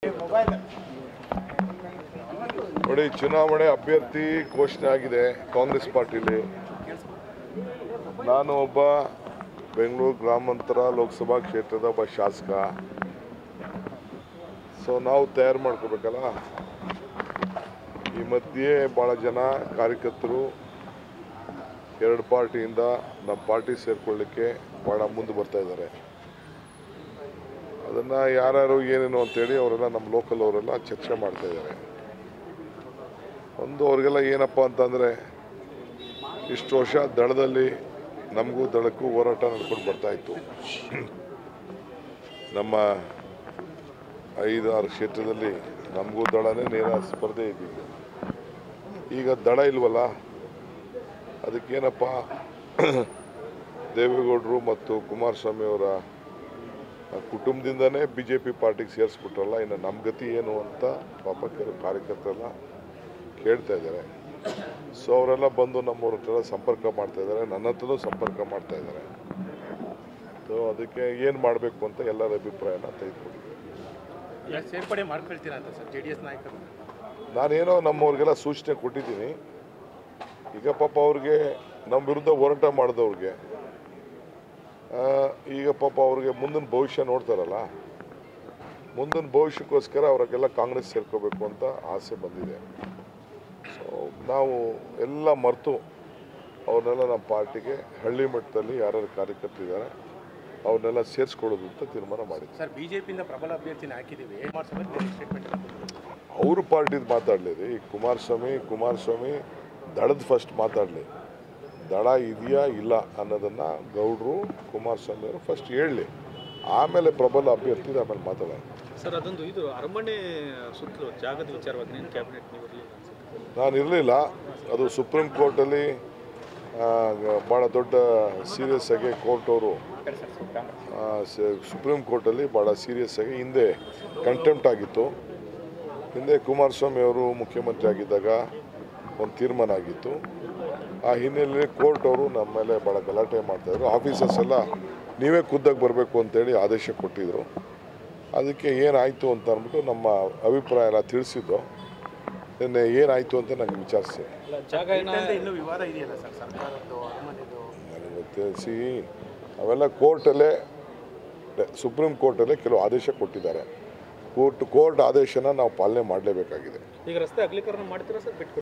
ನೋಡಿ ಚುನಾವಣೆ ಅಭ್ಯರ್ಥಿ ಘೋಷಣೆ ಆಗಿದೆ ಕಾಂಗ್ರೆಸ್ ಪಾರ್ಟಿಲಿ ನಾನು ಒಬ್ಬ ಬೆಂಗಳೂರು ಗ್ರಾಮಾಂತರ ಲೋಕಸಭಾ ಕ್ಷೇತ್ರದ ಒಬ್ಬ ಶಾಸಕ ಸೊ ನಾವು ತಯಾರು ಮಾಡ್ಕೋಬೇಕಲ್ಲ ಈ ಮಧ್ಯೆ ಭಾಳ ಜನ ಕಾರ್ಯಕರ್ತರು ಎರಡು ಪಾರ್ಟಿಯಿಂದ ನಮ್ಮ ಪಾರ್ಟಿ ಸೇರ್ಕೊಳ್ಳಿಕ್ಕೆ ಭಾಳ ಮುಂದೆ ಬರ್ತಾ ಇದ್ದಾರೆ ಅದನ್ನು ಯಾರ್ಯಾರು ಏನೇನು ಅಂತೇಳಿ ಅವರೆಲ್ಲ ನಮ್ಮ ಲೋಕಲ್ ಅವರೆಲ್ಲ ಚರ್ಚೆ ಮಾಡ್ತಾ ಇದ್ದಾರೆ ಒಂದು ಅವ್ರಿಗೆಲ್ಲ ಏನಪ್ಪ ಅಂತಂದರೆ ಇಷ್ಟು ವರ್ಷ ದಳದಲ್ಲಿ ನಮಗೂ ದಳಕ್ಕೂ ಹೋರಾಟ ನಡ್ಕೊಂಡು ಬರ್ತಾ ಇತ್ತು ನಮ್ಮ ಐದಾರು ಕ್ಷೇತ್ರದಲ್ಲಿ ನಮಗೂ ದಳನೇ ನೇರ ಸ್ಪರ್ಧೆ ಇದ್ದಿದ್ದು ಈಗ ದಳ ಇಲ್ವಲ್ಲ ಅದಕ್ಕೇನಪ್ಪ ದೇವೇಗೌಡರು ಮತ್ತು ಕುಮಾರಸ್ವಾಮಿ ಅವರ ಕುಟುಂಬದಿಂದನೇ ಬಿ ಜೆ ಪಿ ಪಾರ್ಟಿಗೆ ಸೇರಿಸ್ಬಿಟ್ರಲ್ಲ ಇನ್ನು ನಮ್ಮ ಗತಿ ಏನು ಅಂತ ಪಾಪ ಕೆಲವು ಕಾರ್ಯಕರ್ತರೆಲ್ಲ ಕೇಳ್ತಾ ಇದ್ದಾರೆ ಸೊ ಅವರೆಲ್ಲ ಬಂದು ನಮ್ಮವ್ರ ಹತ್ರ ಸಂಪರ್ಕ ಮಾಡ್ತಾ ಇದ್ದಾರೆ ನನ್ನ ಹತ್ರನೂ ಸಂಪರ್ಕ ಮಾಡ್ತಾ ಇದ್ದಾರೆ ಸೊ ಅದಕ್ಕೆ ಏನು ಮಾಡಬೇಕು ಅಂತ ಎಲ್ಲರ ಅಭಿಪ್ರಾಯನ ತೆಗೆದುಕೊಂಡಿದ್ದೀವಿ ಈಗ ಸೇರ್ಪಡೆ ಮಾಡ್ಕೊಳ್ತೀರಾ ಅಂತ ಸರ್ ಜೆ ಡಿ ಎಸ್ ನಾಯಕರು ನಾನೇನೋ ನಮ್ಮವ್ರಿಗೆಲ್ಲ ಸೂಚನೆ ಕೊಟ್ಟಿದ್ದೀನಿ ಈಗ ಪಾಪ ಅವ್ರಿಗೆ ನಮ್ಮ ವಿರುದ್ಧ ಹೋರಾಟ ಮಾಡಿದವ್ರಿಗೆ ಆ, ಈಗ ಪಾಪ ಅವ್ರಿಗೆ ಮುಂದಿನ ಭವಿಷ್ಯ ನೋಡ್ತಾರಲ್ಲ ಮುಂದಿನ ಭವಿಷ್ಯಕ್ಕೋಸ್ಕರ ಅವ್ರಿಗೆಲ್ಲ ಕಾಂಗ್ರೆಸ್ ಸೇರ್ಕೋಬೇಕು ಅಂತ ಆಸೆ ಬಂದಿದೆ ಸೊ ನಾವು ಎಲ್ಲ ಮರೆತು ಅವ್ರನ್ನೆಲ್ಲ ನಮ್ಮ ಪಾರ್ಟಿಗೆ ಹಳ್ಳಿ ಮಟ್ಟದಲ್ಲಿ ಯಾರ್ಯಾರು ಕಾರ್ಯಕರ್ತರಿದ್ದಾರೆ ಅವ್ರನ್ನೆಲ್ಲ ಸೇರಿಸ್ಕೊಳ್ಳೋದು ಅಂತ ತೀರ್ಮಾನ ಮಾಡಿದ್ವಿ ಸರ್ ಬಿಜೆಪಿಯಿಂದ ಪ್ರಬಲ ಅಭ್ಯರ್ಥಿನ ಹಾಕಿದ್ದೀವಿ ಕುಮಾರಸ್ವಾಮಿ ಸ್ಟೇಟ್ಮೆಂಟ್ ಅವ್ರ ಪಾರ್ಟಿದು ಮಾತಾಡಲಿ ರೀ ಕುಮಾರಸ್ವಾಮಿ ಕುಮಾರಸ್ವಾಮಿ ದಳದ ಫಸ್ಟ್ ಮಾತಾಡಲಿ ದಳ ಇದೆಯಾ ಇಲ್ಲ ಅನ್ನೋದನ್ನು ಗೌಡ್ರು ಕುಮಾರಸ್ವಾಮಿ ಅವರು ಫಸ್ಟ್ ಹೇಳಲಿ ಆಮೇಲೆ ಪ್ರಬಲ ಅಭ್ಯರ್ಥಿ ಆಮೇಲೆ ಮಾತಾಡೋಣ ಸರ್ ಅದೊಂದು ಇದು ಅರಮನೆ ಸುತ್ತಲೂ ಜಾಗದ ವಿಚಾರವಾಗಿ ನೀನು ಕ್ಯಾಬಿನೆಟ್ ನೀವು ಇರಲಿಲ್ಲ ಅನ್ಸುತ್ತೆ ನಾನು ಇರಲಿಲ್ಲ ಅದು ಸುಪ್ರೀಂ ಕೋರ್ಟಲ್ಲಿ ಭಾಳ ದೊಡ್ಡ ಸೀರಿಯಸ್ ಆಗಿ ಕೋರ್ಟ್ ಅವರು ಸುಪ್ರೀಂ ಕೋರ್ಟಲ್ಲಿ ಭಾಳ ಸೀರಿಯಸ್ ಆಗಿ ಹಿಂದೆ ಕಂಟೆಂಪ್ಟ್ ಆಗಿತ್ತು ಹಿಂದೆ ಕುಮಾರಸ್ವಾಮಿ ಅವರು ಮುಖ್ಯಮಂತ್ರಿ ಆಗಿದ್ದಾಗ ಒಂದು ತೀರ್ಮಾನ ಆಗಿತ್ತು ಆ ಹಿನ್ನೆಲೆಯಲ್ಲಿ ಕೋರ್ಟ್ ಅವರು ನಮ್ಮ ಮೇಲೆ ಭಾಳ ಗಲಾಟೆ ಮಾಡ್ತಾಯಿದ್ರು ಆಫೀಸರ್ಸ್ ಎಲ್ಲ ನೀವೇ ಖುದ್ದಾಗಿ ಬರಬೇಕು ಅಂತೇಳಿ ಆದೇಶ ಕೊಟ್ಟಿದ್ದರು ಅದಕ್ಕೆ ಏನಾಯಿತು ಅಂತ ಅಂದ್ಬಿಟ್ಟು ನಮ್ಮ ಅಭಿಪ್ರಾಯ ಎಲ್ಲ ತಿಳಿಸಿದ್ದು ನಿನ್ನೆ ಏನಾಯಿತು ಅಂತ ನನಗೆ ವಿಚಾರಿಸಿ ಜಾಗ ಇನ್ನೂ ವಿವಾದ ಇದೆಯಲ್ಲ ಸರ್ ಸರ್ಕಾರದ್ದು ಅರಮನೆದು ನನಗೆ ತಿಳಿಸಿ ಅವೆಲ್ಲ ಕೋರ್ಟಲ್ಲೇ ಸುಪ್ರೀಂ ಕೋರ್ಟಲ್ಲೇ ಕೆಲವು ಆದೇಶ ಕೊಟ್ಟಿದ್ದಾರೆ ಕೋರ್ಟ್ ಕೋರ್ಟ್ ಆದೇಶನ ನಾವು ಪಾಲನೆ ಮಾಡಲೇಬೇಕಾಗಿದೆ ಈಗ ರಸ್ತೆ ಅಗಲೀಕರಣ ಮಾಡ್ತೀರಾ ಸರ್ ಬಿಟ್ಟು